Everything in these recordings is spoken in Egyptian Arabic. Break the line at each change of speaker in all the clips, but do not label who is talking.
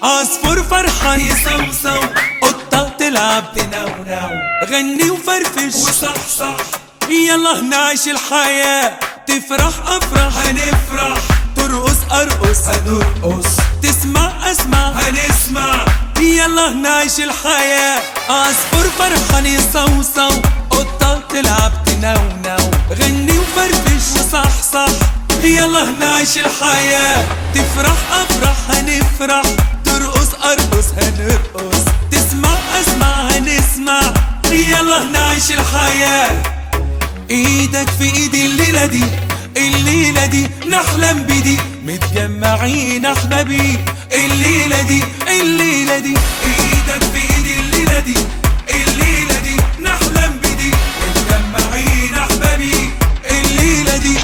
عصفور فرحان يصوصو قطة تلعب تنونو غني وفرفش
وصحصح
يلا نعيش الحياة تفرح أفرح
هنفرح
ترقص أرقص
هنرقص
تسمع أسمع
هنسمع
يلا نعيش الحياة عصفور فرحان يصوصو قطة تلعب تنونو غني وفرفش وصحصح يلا نعيش الحياة تفرح أفرح هنفرح ترقص أرقص هنرقص تسمع أسمع هنسمع يلا نعيش الحياة ايدك في ايدي الليلة دي الليلة دي نحلم بدي متجمعين احبابي الليلة دي الليلة دي
ايدك في ايدي الليلة دي الليلة دي نحلم بدي متجمعين احبابي
الليلة دي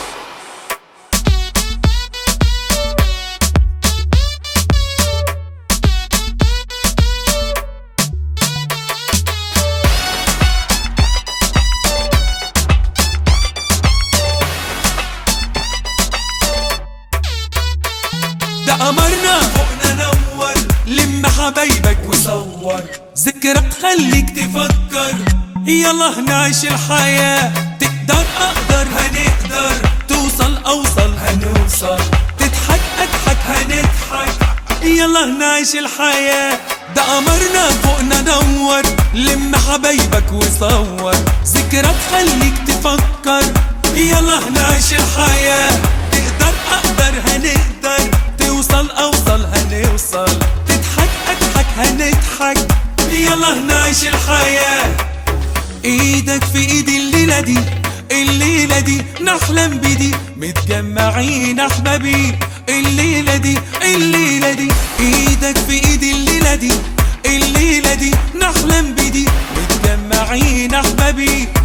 ده قمرنا
فوقنا نور
لم حبايبك
وصور
ذكرى تخليك
تفكر
يلا نعيش الحياة تقدر أقدر
هنقدر
توصل أوصل
هنوصل
تضحك أضحك
هنضحك
يلا نعيش الحياة ده قمرنا فوقنا نور لم حبايبك وصور ذكرى تخليك تفكر يلا نعيش الحياة تقدر أقدر هنقدر توصل أوصل هنوصل تضحك أضحك هنضحك يلا نعيش الحياة ايدك في ايدي الليلة دي الليلة دي نحلم بدي متجمعين احبابي الليلة دي الليلة دي ايدك في ايدي الليلة دي الليلة دي نحلم بدي متجمعين احبابي